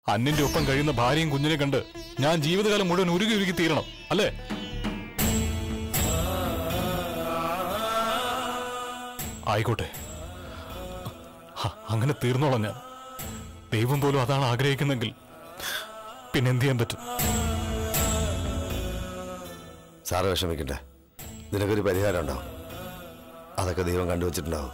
അന്നിന്റെ ഒപ്പം കഴിയുന്ന ഭാര്യയും കുഞ്ഞിനെ കണ്ട് ഞാൻ ജീവിതകാലം മുഴുവൻ ഉരുകി ഉരുകി തീരണം അല്ലേ ആയിക്കോട്ടെ ഹ, അങ്ങനെ തീർന്നോളാം ഞാൻ ദൈവം പോലും അതാണ് ആഗ്രഹിക്കുന്നെങ്കിൽ പിന്നെ എന്ത് ചെയ്യാൻ പറ്റും സാറ് വിഷമിക്കണ്ട നിനക്കൊരു പരിഹാരം ഉണ്ടാവും അതൊക്കെ ദൈവം കണ്ടുവച്ചിട്ടുണ്ടാവും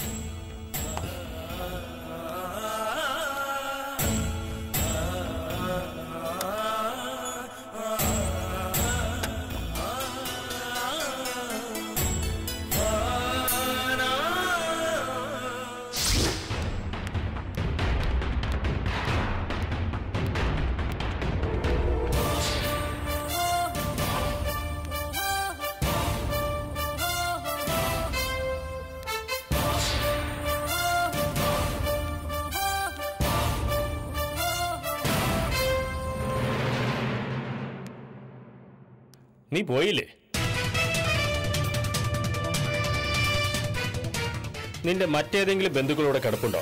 നീ പോയില്ലേ നിന്റെ മറ്റേതെങ്കിലും ബന്ധുക്കളോട് കിടപ്പുണ്ടോ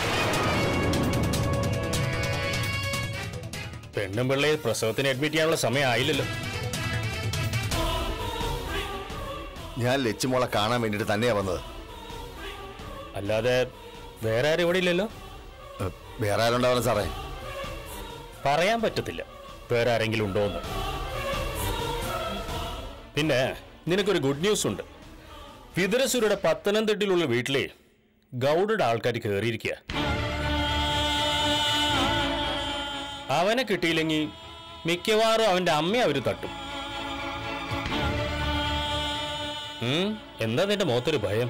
പെണ്ണും പിള്ളയെ പ്രസവത്തിന് അഡ്മിറ്റ് ചെയ്യാനുള്ള സമയം ആയില്ലല്ലോ ഞാൻ ലച്ചുമോളെ കാണാൻ വേണ്ടിയിട്ട് തന്നെയാ വന്നത് അല്ലാതെ വേറെ ആരും ഇവിടെ ഇല്ലല്ലോ ഏ, വേറെ ആരുണ്ടാവണം സാറേ പറയാൻ പറ്റത്തില്ല വേറെ ആരെങ്കിലും ഉണ്ടോ എന്ന് പിന്നെ നിനക്കൊരു ഗുഡ് ന്യൂസ് ഉണ്ട് വിതുരസുരുടെ പത്തനംതിട്ടയിലുള്ള വീട്ടിലെ ഗൗഡയുടെ ആൾക്കാർ കയറിയിരിക്കുക അവനെ കിട്ടിയില്ലെങ്കിൽ മിക്കവാറും അവന്റെ അമ്മയെ അവര് തട്ടും ഉം, എന്താ നിന്റെ മുഖത്തൊരു ഭയം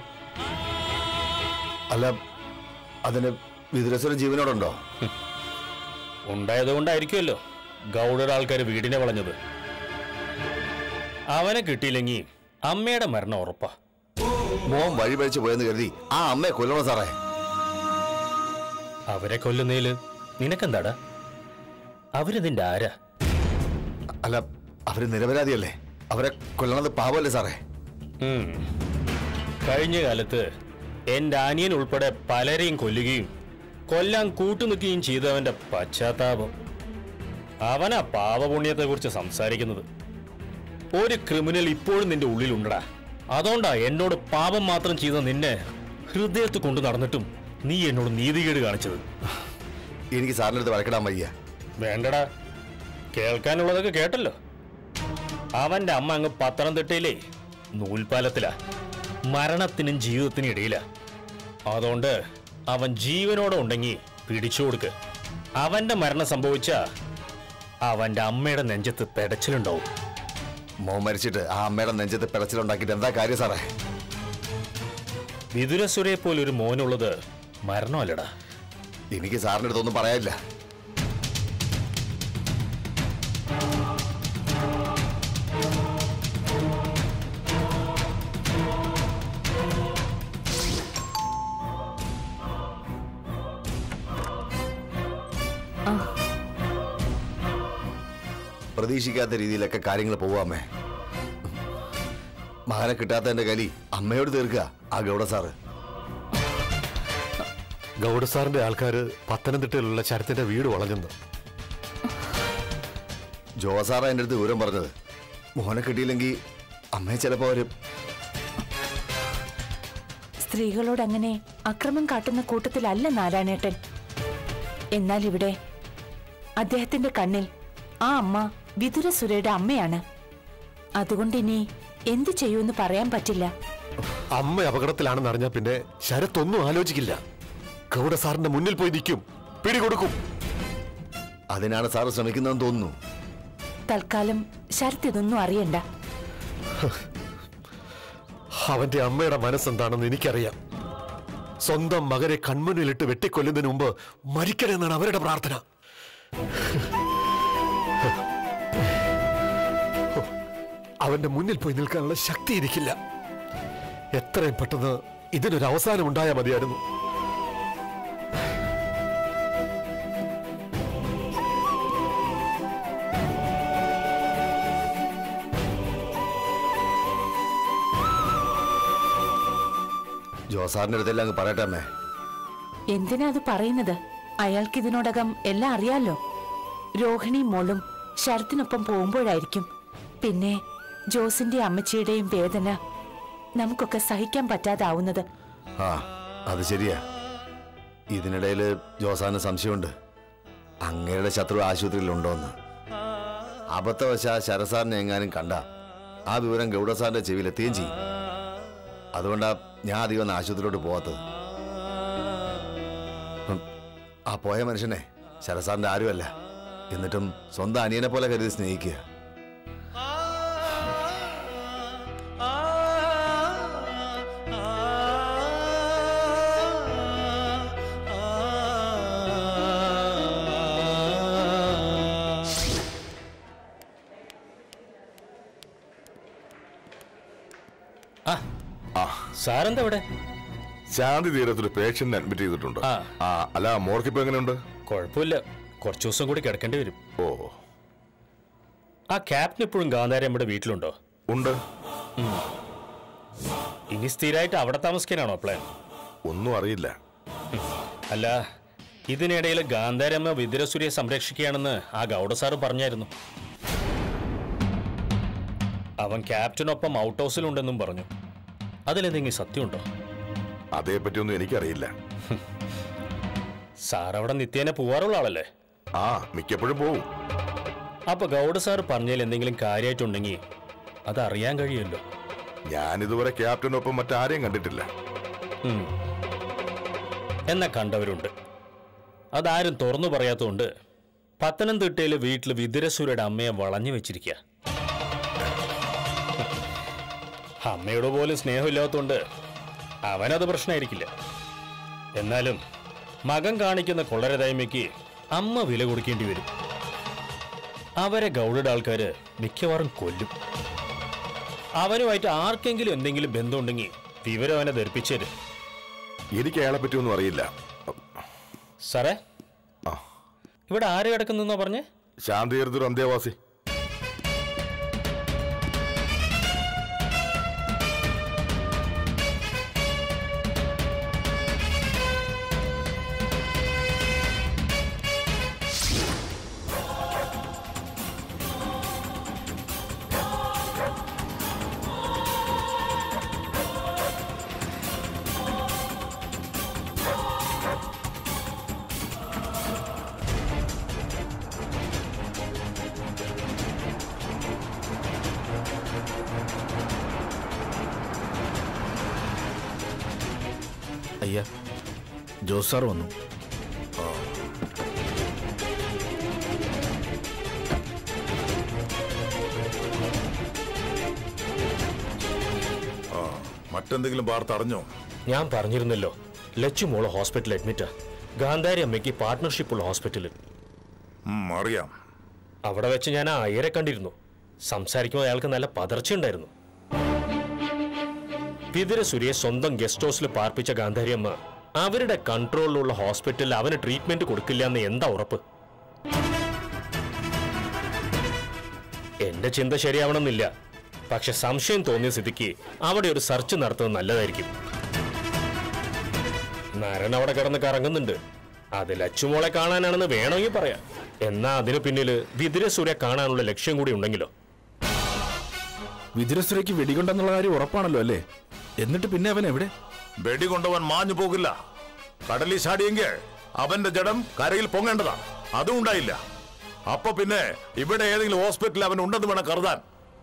അല്ല അതിന് വിതുരസ്വരം ജീവനോടുണ്ടോ ഉണ്ടായതുകൊണ്ടായിരിക്കുമല്ലോ ഗൗഡയുടെ ആൾക്കാർ വീടിനെ വളഞ്ഞത് അവനെ കിട്ടിയില്ലെങ്കിൽ അമ്മയുടെ മരണം ഉറപ്പാ മോൻ വഴി പഴിച്ച് പോയെന്ന് കരുതി ആ അമ്മയെ കൊല്ലണോ സാറേ അവരെ കൊല്ലുന്നതില് നിനക്കെന്താടാ അവര് നിന്റെ ആരാ അല്ല അവര് നിരപരാധിയല്ലേ അവരെ കൊല്ലണത് പാവമല്ലേ സാറേ ഉം. കഴിഞ്ഞ കാലത്ത് എന്റെ അനിയൻ ഉൾപ്പെടെ പലരെയും കൊല്ലുകയും കൊല്ലാൻ കൂട്ടുനിൽക്കുകയും ചെയ്തവന്റെ പശ്ചാത്താപം അവനാ പാവപുണ്യത്തെ കുറിച്ച് സംസാരിക്കുന്നത് ഒരു ക്രിമിനൽ ഇപ്പോഴും നിന്റെ ഉള്ളിലുണ്ടടാ അതുകൊണ്ടാ എന്നോട് പാപം മാത്രം ചെയ്ത നിന്നെ ഹൃദയത്ത് കൊണ്ടു നടന്നിട്ടും നീ എന്നോട് നീതികേട് കാണിച്ചത് എനിക്ക് സാറിൻ്റെ അടുത്ത് വരക്കിടാൻ വയ്യ വേണ്ടടാ കേൾക്കാനുള്ളതൊക്കെ കേട്ടല്ലോ അവന്റെ അമ്മ അങ്ങ് പത്തനംതിട്ടയിലെ നൂൽപാലത്തിലാ മരണത്തിനും ജീവിതത്തിനും ഇടയിലാ അതുകൊണ്ട് അവൻ ജീവനോടെ ഉണ്ടെങ്കിൽ പിടിച്ചു കൊടുക്ക് അവന്റെ മരണം സംഭവിച്ച അവന്റെ അമ്മയുടെ നെഞ്ചത്ത് പെടച്ചിലുണ്ടാവും മോൻ മരിച്ചിട്ട് ആ അമ്മയുടെ നെഞ്ചത്ത് പിടച്ചിലുണ്ടാക്കിയിട്ട് എന്താ കാര്യം സാറേ വിതുരസുരയെ പോലെ ഒരു മോനുള്ളത് മരണമല്ലടാ എനിക്ക് സാറിൻ്റെ അടുത്തൊന്നും പറയാനില്ല പ്രതീക്ഷിക്കാത്ത രീതിയിലൊക്കെ കാര്യങ്ങൾ പോവാമേ മകനെ കിട്ടാത്തതിന്റെ കലി അമ്മയോട് തീർക്കുക ആ ഗൗഡ സാറ് ഗൗഡ സാറിന്റെ ആൾക്കാര് പത്തനംതിട്ടയിലുള്ള ശരത്തിന്റെ വീട് വളഞ്ഞെന്ന് ജോസാറാ എൻ്റെ അടുത്ത് വിവരം പറഞ്ഞത് മോനെ കിട്ടിയില്ലെങ്കിൽ അമ്മയെ ചിലപ്പോൾ അവര് സ്ത്രീകളോട് അങ്ങനെ അക്രമം കാട്ടുന്ന കൂട്ടത്തിലല്ല നാരായണേട്ടൻ എന്നാൽ ഇവിടെ അദ്ദേഹത്തിന്റെ കണ്ണിൽ ആ അമ്മ വിതുരസുരയുടെ അമ്മയാണ് അതുകൊണ്ട് ഇനി എന്തു ചെയ്യുമെന്ന് പറയാൻ പറ്റില്ല അമ്മ അപകടത്തിലാണെന്ന് അറിഞ്ഞാൽ പിന്നെ ശരത്ത് ഒന്നും ആലോചിക്കില്ല ഗൗഡ സാറിന്റെ മുന്നിൽ പോയി നിൽക്കും പിടികൊടുക്കും അതിനാണ് സാറ് ശ്രമിക്കുന്നതെന്ന് തോന്നുന്നു തൽക്കാലം ശരത് ഇതൊന്നും അറിയണ്ട അവന്റെ അമ്മയുടെ മനസ്സെന്താണെന്ന് എനിക്കറിയാം സ്വന്തം മകനെ കൺമുന്നിലിട്ട് വെട്ടിക്കൊല്ലുന്നതിന് മുമ്പ് മരിക്കണമെന്നാണ് അവരുടെ പ്രാർത്ഥന അവന്റെ മുന്നിൽ പോയി നിൽക്കാനുള്ള ശക്തി എനിക്കില്ല എത്രയും പെട്ടെന്ന് ഇതിനൊരു അവസാനം ഉണ്ടായാൽ മതിയായിരുന്നു ജോസാറിന്റെ അടുത്തെല്ലാം അങ്ങ് പറയട്ടെ അമ്മേ എന്തിനാ അത് പറയുന്നത് അയാൾക്ക് ഇതിനോടകം എല്ലാം അറിയാലോ രോഹിണി മോളും ശരത്തിനൊപ്പം പോകുമ്പോഴായിരിക്കും പിന്നെ ജോസിന്റെ അമ്മച്ചിയുടെയും വേദന നമുക്കൊക്കെ സഹിക്കാൻ പറ്റാതാവുന്നത് ആ അത് ശരിയാ ഇതിനിടയിൽ ജോസാന് സംശയമുണ്ട് അങ്ങയുടെ ശത്രു ആശുപത്രിയിലുണ്ടോന്ന് അബദ്ധവശാ ശരസാറിനെ എങ്ങാനും കണ്ട ആ വിവരം ഗൗഡസാറിന്റെ ചെവിയിലെത്തുകയും ചെയ്യും അതുകൊണ്ടാ ഞാൻ അധികം ഒന്നും ആശുപത്രിയിലോട്ട് പോവാത്തത് ഉം, ആ പോയ മനുഷ്യനെ ശരസാറിന്റെ ആരുമല്ല എന്നിട്ടും സ്വന്തം അനിയനെ പോലെ കരുതി സ്നേഹിക്കുക സാറെന്താ ഇവിടെ ശാന്തി തീരത്തൊരു പേഷ്യന്റ് അഡ്മിറ്റ് ചെയ്തിട്ടുണ്ട് ആ. ആ അല്ല മോർക്കിപ്പോ എങ്ങനെയുണ്ട് കുഴപ്പമില്ല കുറച്ചു ദിവസം കൂടി കിടക്കേണ്ടി വരും ഓ ആ ക്യാപ്റ്റൻ ഇപ്പോഴും ഗാന്ധാരി നമ്മുടെ വീട്ടിലുണ്ടോ ഉണ്ട് ഇനി സ്ഥിരമായിട്ട് അവിടെ താമസിക്കാനാണോ പ്ലാൻ ഒന്നും അറിയില്ല അല്ല ഇതിനിടയിൽ ഗാന്ധാരമ്മ വിതുരസൂര്യെ സംരക്ഷിക്കുകയാണെന്ന് ആ ഗൗഡ സാറ് പറഞ്ഞായിരുന്നു അവൻ ക്യാപ്റ്റനൊപ്പം ഔട്ട് ഹൗസിലുണ്ടെന്നും പറഞ്ഞു അതിലെന്തെങ്കിലും സത്യമുണ്ടോ അതേപ്പറ്റിയൊന്നും എനിക്കറിയില്ല സാർ അവിടെ നിത്യേന പോവാറുള്ള ആളല്ലേ ആ മിക്കപ്പോഴും പോവും അപ്പൊ ഗൗഡ സാർ പറഞ്ഞതിൽ എന്തെങ്കിലും കാര്യമായിട്ടുണ്ടെങ്കിൽ അത് അറിയാൻ കഴിയുമല്ലോ ഞാൻ ഇതുവരെ ക്യാപ്റ്റനൊപ്പം മറ്റാരെയും കണ്ടിട്ടില്ല ഉം. എന്നെ കണ്ടവരുണ്ട് അതാരും തുറന്നു പറയാത്തതുകൊണ്ട് പത്തനംതിട്ടയിലെ വീട്ടിൽ വിതുരസൂരയുടെ അമ്മയെ വളഞ്ഞു വെച്ചിരിക്കുക അമ്മയോട് പോലും സ്നേഹമില്ലാത്തതുകൊണ്ട് അവനത് പ്രശ്നമായിരിക്കില്ല എന്നാലും മകൻ കാണിക്കുന്ന കൊള്ളരതായ്മയ്ക്ക് അമ്മ വില കൊടുക്കേണ്ടി വരും അവരെ ഗൗഡയുടെ ആൾക്കാര് മിക്കവാറും കൊല്ലും അവനുമായിട്ട് ആർക്കെങ്കിലും എന്തെങ്കിലും ബന്ധമുണ്ടെങ്കിൽ വിവരം അവനെ ധരിപ്പിച്ചേരും എനിക്ക് അയാളെ പറ്റിയൊന്നും അറിയില്ല സാറേ ആ. ഇവിടെ ആര് കിടക്കുന്നെന്നാ പറഞ്ഞേ ശാന്തി തീരത്തൊരു അന്തേവാസി അയ്യ ജോസ് സാർ വന്നു മറ്റെന്തെങ്കിലും വാർത്ത അറിഞ്ഞോ ഞാൻ പറഞ്ഞിരുന്നല്ലോ ലച്ചു മോള് ഹോസ്പിറ്റലിൽ അഡ്മിറ്റാ ഗാന്ധാരി അമ്മയ്ക്ക് പാർട്ട്ണർഷിപ്പ് ഉള്ള ഹോസ്പിറ്റലിൽ ഉം, അറിയാം അവിടെ വെച്ച് ഞാൻ ആ അയ്യരെ കണ്ടിരുന്നു സംസാരിക്കുമ്പോൾ അയാൾക്ക് നല്ല പതർച്ചയുണ്ടായിരുന്നു വിതുരസുരിയെ സ്വന്തം ഗസ്റ്റ് ഹൗസിൽ പാർപ്പിച്ച ഗാന്ധാരി അമ്മ അവരുടെ കൺട്രോളിലുള്ള ഹോസ്പിറ്റലിൽ അവന് ട്രീറ്റ്മെന്റ് കൊടുക്കില്ല എന്ന് എന്താ ഉറപ്പ് എന്റെ ചിന്ത ശരിയാവണമെന്നില്ല പക്ഷെ സംശയം തോന്നിയ സ്ഥിതിക്ക് അവിടെ ഒരു സെർച്ച് നടത്തുന്നത് നല്ലതായിരിക്കും നരൻ അവിടെ കിടന്ന് കറങ്ങുന്നുണ്ട് അത് ലച്ചുമോളെ കാണാനാണെന്ന് വേണമെങ്കിൽ പറയാം എന്നാ അതിനു പിന്നില് വിതുരസൂര്യ കാണാനുള്ള ലക്ഷ്യം കൂടി ഉണ്ടെങ്കിലോ വിതുരസുരയ്ക്ക് വെടികൊണ്ടെന്നുള്ള കാര്യം ഉറപ്പാണല്ലോ അല്ലേ എന്നിട്ട് പിന്നെ അവൻ എവിടെ വെടികൊണ്ടവൻ മാഞ്ഞു പോകില്ല കടലിൽ ചാടിയെങ്കിൽ അവന്റെ ജഡം കരയിൽ പൊങ്ങേണ്ടതാ അതും ഉണ്ടായില്ല അപ്പൊ പിന്നെ ഇവിടെ ഏതെങ്കിലും ഹോസ്പിറ്റലിൽ അവൻ ഉണ്ടെന്ന് വേണം കരുതാൻ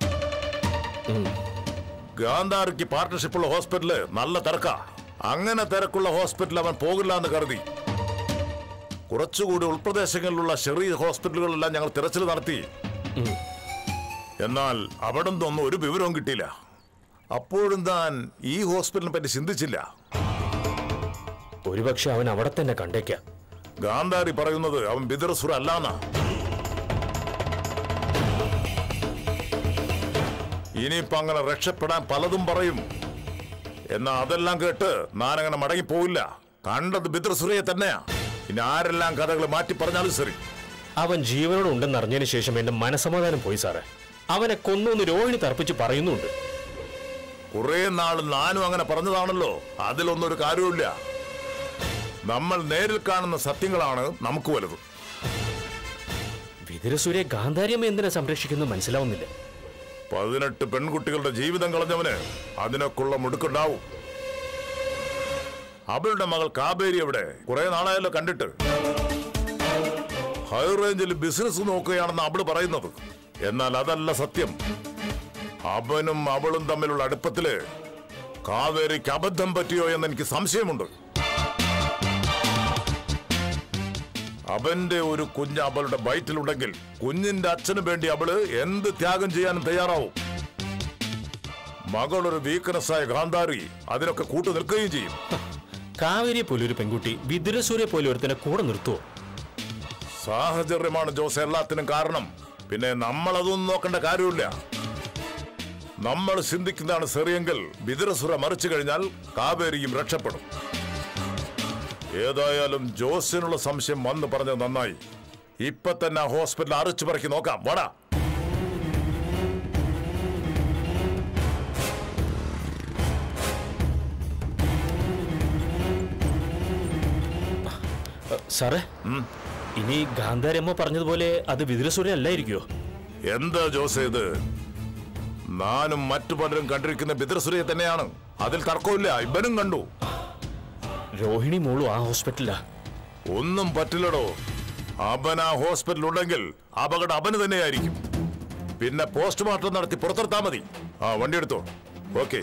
ഗാന്ധാർക്ക് പാർട്ട്ണർഷിപ്പുള്ള ഹോസ്പിറ്റല് നല്ല തിരക്ക അങ്ങനെ തിരക്കുള്ള ഹോസ്പിറ്റൽ അവൻ പോകില്ല എന്ന് കരുതി കുറച്ചുകൂടി ഉൾപ്രദേശങ്ങളിലുള്ള ചെറിയ ഹോസ്പിറ്റലുകളെല്ലാം ഞങ്ങൾ തിരച്ചിൽ നടത്തി എന്നാൽ അവിടെ നിന്നൊന്നും ഒരു വിവരവും കിട്ടിയില്ല അപ്പോഴും താൻ ഈ ഹോസ്പിറ്റലിനെ പറ്റി ചിന്തിച്ചില്ല ഒരുപക്ഷെ അവൻ അവിടെ തന്നെ കണ്ടേക്കാം ഗാന്ധാരി പറയുന്നത് അവൻ ബിദർസുര അല്ലാന്നാ ഇനിയിപ്പോ അങ്ങനെ രക്ഷപ്പെടാൻ പലതും പറയും എന്നാ അതെല്ലാം കേട്ട് ഞാനങ്ങനെ മടങ്ങിപ്പോവില്ല കണ്ടത് ബിദ്രസുരയെ തന്നെയാ ഇനി ആരെല്ലാം കഥകൾ മാറ്റി പറഞ്ഞാലും ശരി അവൻ ജീവനോട് ഉണ്ടെന്ന് അറിഞ്ഞതിന് ശേഷം എന്റെ മനസമാധാനം പോയി സാറേ അവനെ കൊന്നൊന്ന് രോഹിണി തർപ്പിച്ച് പറയുന്നുണ്ട് കുറെ നാൾ ഞാനും അങ്ങനെ പറഞ്ഞതാണല്ലോ അതിലൊന്നും ഒരു കാര്യമില്ല നമ്മൾ നേരിൽ കാണുന്ന സത്യങ്ങളാണ് നമുക്ക് വലുത് വിതുരസൂര്യ ഗാന്ധാരിയമ്മ എന്തിനാ സംരക്ഷിക്കുന്നത് മനസ്സിലാവുന്നില്ല പതിനെട്ട് പെൺകുട്ടികളുടെ ജീവിതം കളഞ്ഞവന് അതിനൊക്കെയുള്ള മുടുക്കുണ്ടാവും അവളുടെ മകൾ കാബേരി എവിടെ കുറെ നാളായല്ലോ കണ്ടിട്ട് ഹൈ റേഞ്ചിൽ ബിസിനസ് നോക്കുകയാണെന്ന് അവള് പറയുന്നത് എന്നാൽ അതല്ല സത്യം അവനും അവളും തമ്മിലുള്ള അടുപ്പത്തില് കാവേരിക്ക് അബദ്ധം പറ്റിയോ എന്ന് എനിക്ക് സംശയമുണ്ട് അവന്റെ ഒരു കുഞ്ഞ് അവളുടെ വയറ്റിലുണ്ടെങ്കിൽ കുഞ്ഞിന്റെ അച്ഛന് വേണ്ടി അവള് എന്ത് ത്യാഗം ചെയ്യാനും തയ്യാറാവും മകളൊരു വീക്ക്നെസ് ആയ ഗാന്ധാരി അതിനൊക്കെ കൂട്ടു നിൽക്കുകയും ചെയ്യും കാവേരിയെ പോലെ ഒരു പെൺകുട്ടി വിതുരസൂര്യ പോലെ ഒരുത്തനെ കൂടെ നിർത്തുവോ സാഹചര്യമാണ് ജോസ് എല്ലാത്തിനും കാരണം പിന്നെ നമ്മൾ അതൊന്നും നോക്കേണ്ട കാര്യമില്ല നമ്മൾ ചിന്തിക്കുന്നതാണ് ശരിയെങ്കിൽ വിതുരസുര മറിച്ചു കഴിഞ്ഞാൽ കാവേരിയും രക്ഷപ്പെടും ഏതായാലും ജോസിനുള്ള സംശയം വന്ന് പറഞ്ഞത് നന്നായി ഇപ്പൊ തന്നെ ആ ഹോസ്പിറ്റൽ അരച്ചു പറക്കി നോക്കാം വാടാ അ, സാറേ ഇനി ഗാന്ധാരമ്മ പറഞ്ഞതുപോലെ അത് വിതുരസൂര്യ അല്ലായിരിക്കുമോ എന്താ ജോസ് ഇത് നാനും മറ്റു പലരും കണ്ടിരിക്കുന്ന ബിദ്രസുരയെ തന്നെയാണ് അതിൽ തർക്കമില്ല ഇവനും കണ്ടു രോഹിണി മോളും ആ ഹോസ്പിറ്റലിലാ ഒന്നും പറ്റില്ലടോ അവൻ ആ ഹോസ്പിറ്റൽ ഉണ്ടെങ്കിൽ അപകടം അവന് തന്നെയായിരിക്കും പിന്നെ പോസ്റ്റ്മോർട്ടം നടത്തി പുറത്തെടുത്താ മതി ആ വണ്ടി എടുത്തോ ഓക്കെ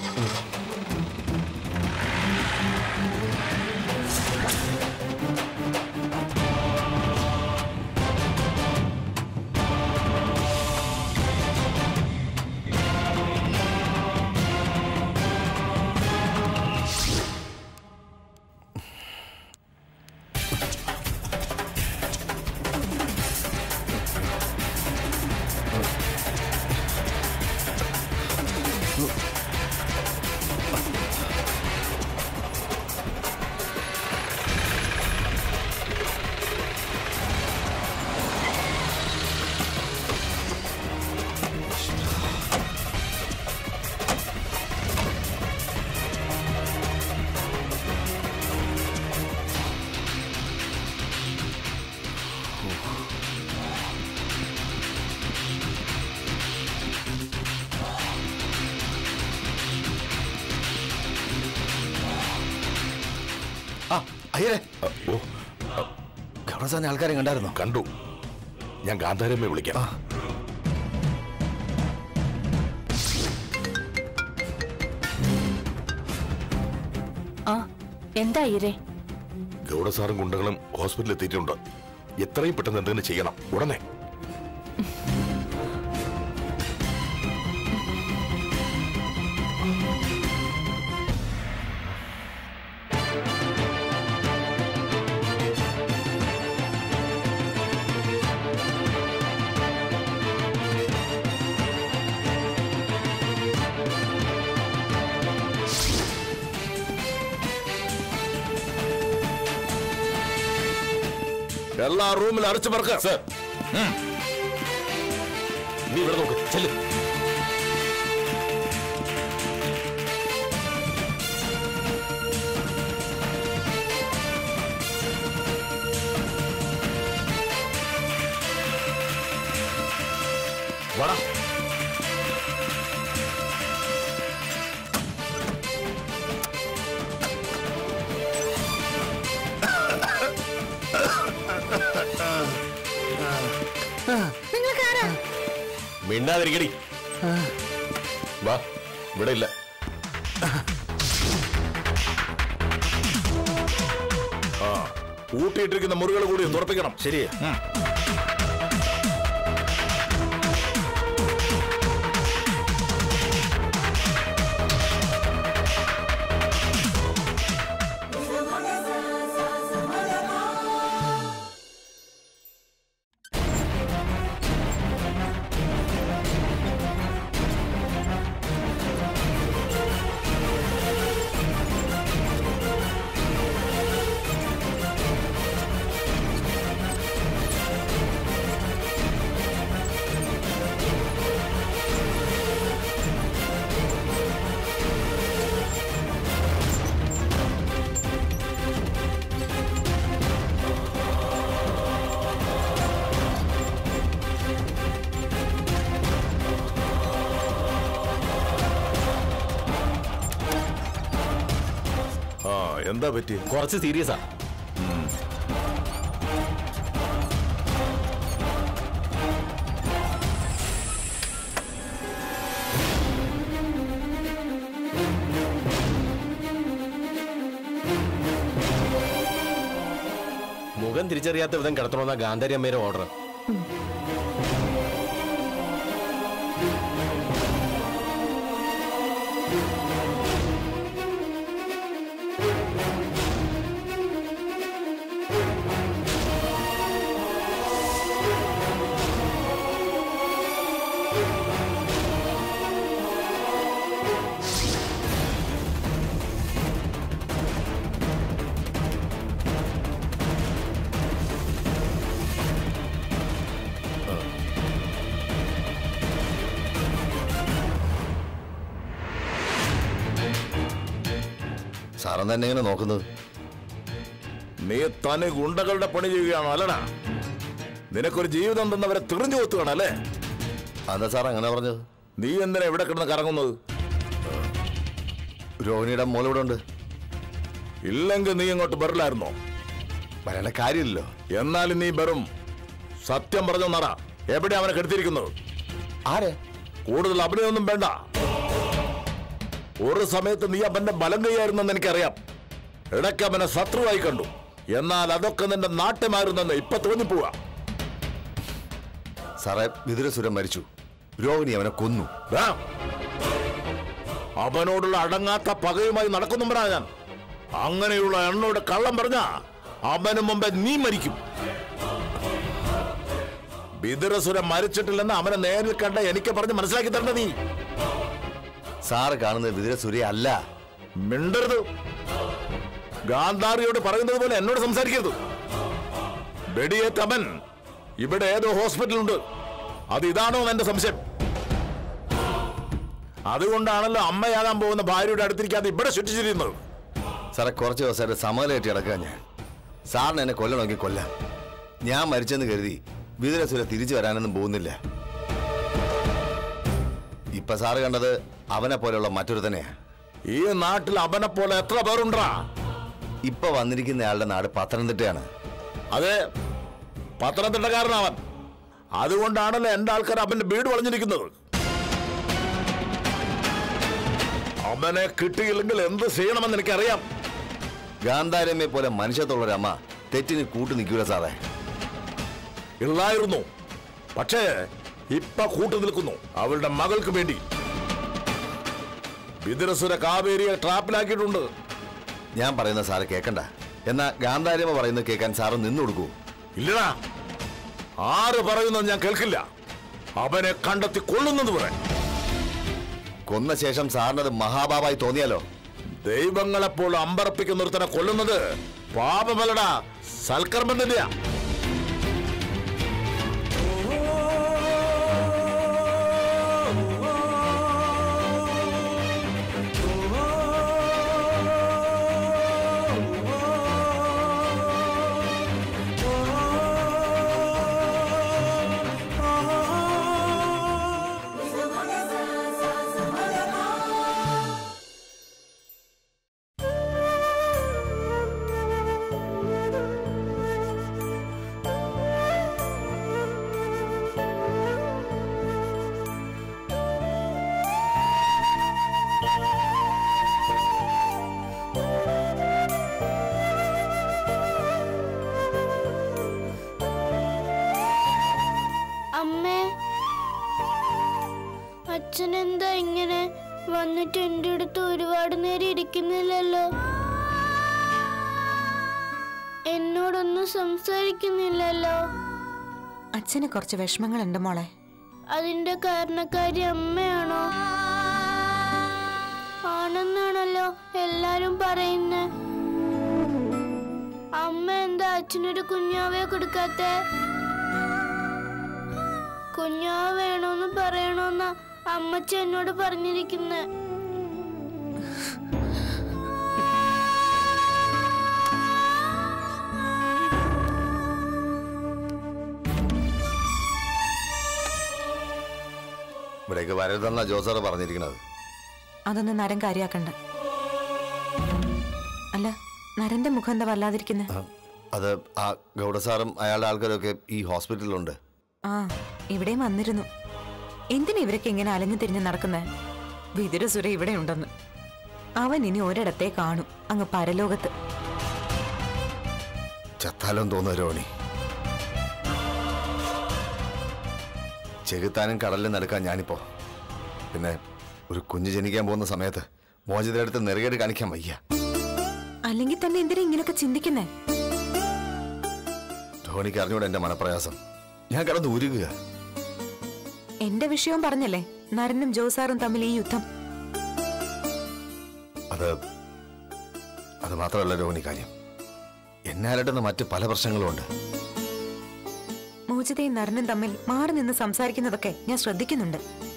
ആ അയ്യേ ഓ ഗൗഡസാറിന്റെ ആൾക്കാരെ കണ്ടായിരുന്നോ കണ്ടു ഞാൻ ഗാന്ധാരമ്മയെ വിളിക്കാം ആ എന്താ ഈരെ ഗൗഡസാറും ഗുണ്ടകളും ഹോസ്പിറ്റലിൽ എത്തിയിട്ടുണ്ട് എത്രയും പെട്ടെന്ന് എന്തെങ്കിലും ചെയ്യണം ഉടനെ എല്ലാ റൂമിൽ അടച്ചു പറക്ക നീ ഇവിടെ നോക്ക് ചെല്ല് വാടാ മിണ്ടാതിരിക്കടി വാ ഇവിടെ ഇല്ല കൂട്ടിയിട്ടിരിക്കുന്ന മുറികൾ കൂടി തുറപ്പിക്കണം ശരിയാ ആ എന്താ പറ്റി കുറച്ച് സീരിയസാ മുഖം തിരിച്ചറിയാത്ത വിധം കിടത്തണമെന്ന ഗാന്ധാരി അമ്മയുടെ ഓർഡർ സാറൻ തന്നെ ഇങ്ങനെ നോക്കുന്നത് നീ തന്നെ ഗുണ്ടകളുടെ പണി ചെയ്യുകയാണോ അല്ലടാ നിനക്കൊരു ജീവിതം തന്നവരെ തിറിഞ്ഞു കൊത്തുകയാണ് അല്ലേ അതെന്താ സാർ അങ്ങനെ പറഞ്ഞത് നീ എന്തിനാ ഇവിടെ കിടന്ന് കറങ്ങുന്നത് രോഹിണിയുടെ മോൾ ഇവിടെ ഉണ്ട് ഇല്ലെങ്കിൽ നീ ഇങ്ങോട്ട് വരില്ലായിരുന്നോ വരേണ്ട കാര്യമില്ലല്ലോ എന്നാലും നീ വെറും സത്യം പറഞ്ഞു നറ എവിടെ അവനെ കെടുത്തിരിക്കുന്നത് ആരെ കൂടുതൽ അഭിനയൊന്നും വേണ്ട ഒരു സമയത്ത് നീ അവന്റെ ബലം കൈയായിരുന്നെന്ന് എനിക്കറിയാം ഇടയ്ക്ക് അവനെ ശത്രുവായി കണ്ടു എന്നാൽ അതൊക്കെ നിന്റെ നാട്യമായിരുന്നെന്ന് ഇപ്പൊ തോന്നിപ്പോവാ സാറേ വിതുരസുരൻ മരിച്ചു രോഹിണി അവനെ കൊന്നു ദാ, അവനോടുള്ള അടങ്ങാത്ത പകയുമായി നടക്കുന്നുമ്പോഴാ ഞാൻ അങ്ങനെയുള്ള എണ്ണോട് കള്ളം പറഞ്ഞ അവന് മുമ്പേ നീ മരിക്കും ബിദുരസുരൻ മരിച്ചിട്ടില്ലെന്ന് അവനെ നേരിൽ കണ്ട എനിക്ക് പറഞ്ഞ് മനസ്സിലാക്കി തരണ്ട നീ സാറ് കാണുന്നത് വിതുരസുര അല്ല മിണ്ടരുത് ഗാന്ധാറിയോട് പറയുന്നത് പോലെ എന്നോട് സംസാരിക്കരുത് വെടിയേറ്റവൻ ഇവിടെ ഏതോ ഹോസ്പിറ്റലുണ്ട് അത് ഇതാണോ എന്റെ സംശയം അതുകൊണ്ടാണല്ലോ അമ്മയാകാൻ പോകുന്ന ഭാര്യയുടെ അടുത്തിരിക്കാതെ ഇവിടെ ചുറ്റിച്ചിരിക്കുന്നത് സാറേ കുറച്ച് ദിവസമായിട്ട് സമനിലേറ്റ് കിടക്കുക ഞാൻ സാറിന് എന്നെ കൊല്ലണമെങ്കിൽ കൊല്ലാം ഞാൻ മരിച്ചെന്ന് കരുതി വിതുരസുര തിരിച്ചു വരാനൊന്നും പോകുന്നില്ല ഇപ്പൊ സാറ് കണ്ടത് അവനെ പോലെയുള്ള മറ്റൊരു തന്നെയാ ഈ നാട്ടിൽ അവനെ പോലെ എത്ര പേരുണ്ടാ ഇപ്പൊ വന്നിരിക്കുന്നയാളുടെ നാട് പത്തനംതിട്ടയാണ് അതെ പത്തനംതിട്ടക്കാരനവൻ അതുകൊണ്ടാണല്ലോ എന്റെ ആൾക്കാർ അവന്റെ വീട് വളഞ്ഞിരിക്കുന്നത് അവനെ കിട്ടിയില്ലെങ്കിൽ എന്ത് ചെയ്യണമെന്ന് എനിക്കറിയാം ഗാന്ധാരമ്മയെ പോലെ മനുഷ്യത്തുള്ളൊരമ്മ തെറ്റിന് കൂട്ടു നിൽക്കൂല സാറേ ഇല്ലായിരുന്നു പക്ഷേ ഇപ്പൊ കൂട്ടു നിൽക്കുന്നു അവളുടെ മകൾക്ക് വേണ്ടി ബിദുരസുര കാവേരിയെ ട്രാപ്പിലാക്കിയിട്ടുണ്ട് ഞാൻ പറയുന്ന സാറ് കേക്കണ്ട എന്നാ ഗാന്ധാരമ്മ പറയുന്നത് കേൾക്കാൻ സാറ് നിന്നു കൊടുക്കൂ ഇല്ലടാ ആര് പറയുന്നത് ഞാൻ കേൾക്കില്ല അവനെ കണ്ടെത്തി കൊള്ളുന്നത് പറയാൻ കൊന്ന ശേഷം സാറിനത് മഹാഭാവായി തോന്നിയാലോ ദൈവങ്ങളെപ്പോൾ അമ്പറപ്പിക്കുന്ന ഒരുത്തനെ കൊല്ലുന്നത് പാപമല്ലടാ സൽക്കർമ്മം തന്നെയാ അമ്മേ അച്ഛൻ എന്താ ഇങ്ങനെ വന്നിട്ട് എൻ്റെ അടുത്ത് ഒരുപാട് നേരം ഇരിക്കുന്നില്ലല്ലോ എന്നോടൊന്നും സംസാരിക്കുന്നില്ലല്ലോ അച്ഛന് കുറച്ച് വിഷമങ്ങളുണ്ട് മോളെ അതിന്റെ കാരണക്കാരി അമ്മയാണോ ആണെന്നാണല്ലോ എല്ലാരും പറയുന്നേ അമ്മ എന്താ അച്ഛനൊരു കുഞ്ഞാവയെ കൊടുക്കാത്തെ കുഞ്ഞാവ വേണോന്ന് പറയണോന്ന അമ്മച്ചി എന്നോട് പറഞ്ഞിരിക്കുന്നെ ഇവിടേക്ക് വരരുതെന്നാ ജോസാറ് പറഞ്ഞിരിക്കുന്നത് അതൊന്നും നരം കാര്യാക്കണ്ട അല്ല നരന്റെ മുഖം എന്താ വല്ലാതിരിക്കുന്നത് അത് ആ ഗൗഡസാറും അയാളുടെ ആൾക്കാരൊക്കെ ഈ ഹോസ്പിറ്റലിലുണ്ട് ആ ഇവിടെയും വന്നിരുന്നു എന്തിനാ ഇവരൊക്കെ ഇങ്ങനെ അലഞ്ഞു തിരിഞ്ഞ് നടക്കുന്നത് വിതുരസുര ഇവിടെ ഉണ്ടെന്ന് അവൻ ഇനി ഒരിടത്തെ കാണും അങ്ങ് പരലോകത്ത് ചത്താലും തോന്നുന്നു രോണി ചെകുത്താനും കടലിലും നടക്കാൻ ഞാനിപ്പോ പിന്നെ ഒരു കുഞ്ഞ് ജനിക്കാൻ പോകുന്ന സമയത്ത് മോചിതയുടെ അടുത്ത് നെറുകേട് കാണിക്കാൻ വയ്യ അല്ലെങ്കിൽ തന്നെ എന്തിനാ ഇങ്ങനെയൊക്കെ ചിന്തിക്കുന്നേ ധോണിക്ക് അറിഞ്ഞൂടെ എന്റെ മനപ്രയാസം ഞാൻ കിടന്ന് ഉരുകുക എന്റെ വിഷയവും പറഞ്ഞല്ലേ നരനും ജോസാറും തമ്മിൽ ഈ യുദ്ധം അത് അത് മാത്രമല്ല രോഹിണി കാര്യം എന്നെ അലട്ടുന്ന മറ്റ് പല പ്രശ്നങ്ങളും ഉണ്ട് മോചിതയും നരനും തമ്മിൽ മാറി നിന്ന് സംസാരിക്കുന്നതൊക്കെ ഞാൻ ശ്രദ്ധിക്കുന്നുണ്ട്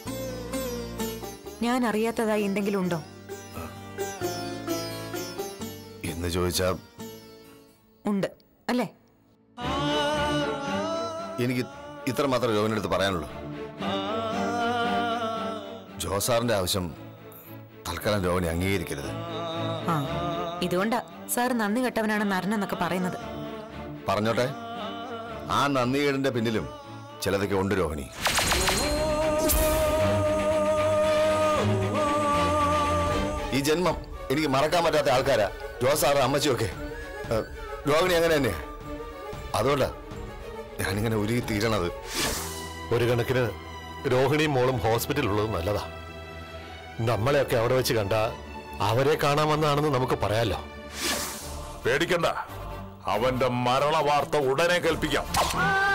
ഞാൻ അറിയാത്തതായി എന്തെങ്കിലും ഉണ്ടോ എന്ന് ചോദിച്ചാ ഉണ്ട് അല്ലേ എനിക്ക് ഇത്ര മാത്രം രോഹിണിയുടെ അടുത്ത് പറയാനുള്ളൂ ജോസാറിന്റെ ആവശ്യം തൽക്കാലം രോഹിണി അംഗീകരിക്കരുത് ആ ഇതുകൊണ്ടാ സാർ നന്ദി കെട്ടവനാണ് നരനെന്നൊക്കെ പറയുന്നത് പറഞ്ഞോട്ടെ ആ നന്ദികേടിന്റെ പിന്നിലും ചിലതൊക്കെ ഉണ്ട് രോഹിണി ഈ ജന്മം എനിക്ക് മറക്കാൻ പറ്റാത്ത ആൾക്കാരാ ജോസാറ് അമ്മച്ചിയൊക്കെ ഏ, രോഹിണി അങ്ങനെ തന്നെയാ അതുകൊണ്ടാ ഞാനിങ്ങനെ ഉരുകി തീരണത് ഒരു കണക്കിന് രോഹിണിയും മോളും ഹോസ്പിറ്റലിലുള്ളത് നല്ലതാ നമ്മളെയൊക്കെ അവിടെ വെച്ച് കണ്ട അവരെ കാണാമെന്നാണെന്ന് നമുക്ക് പറയാലോ പേടിക്കണ്ട അവന്റെ മരണ വാർത്ത ഉടനെ കേൾപ്പിക്കാം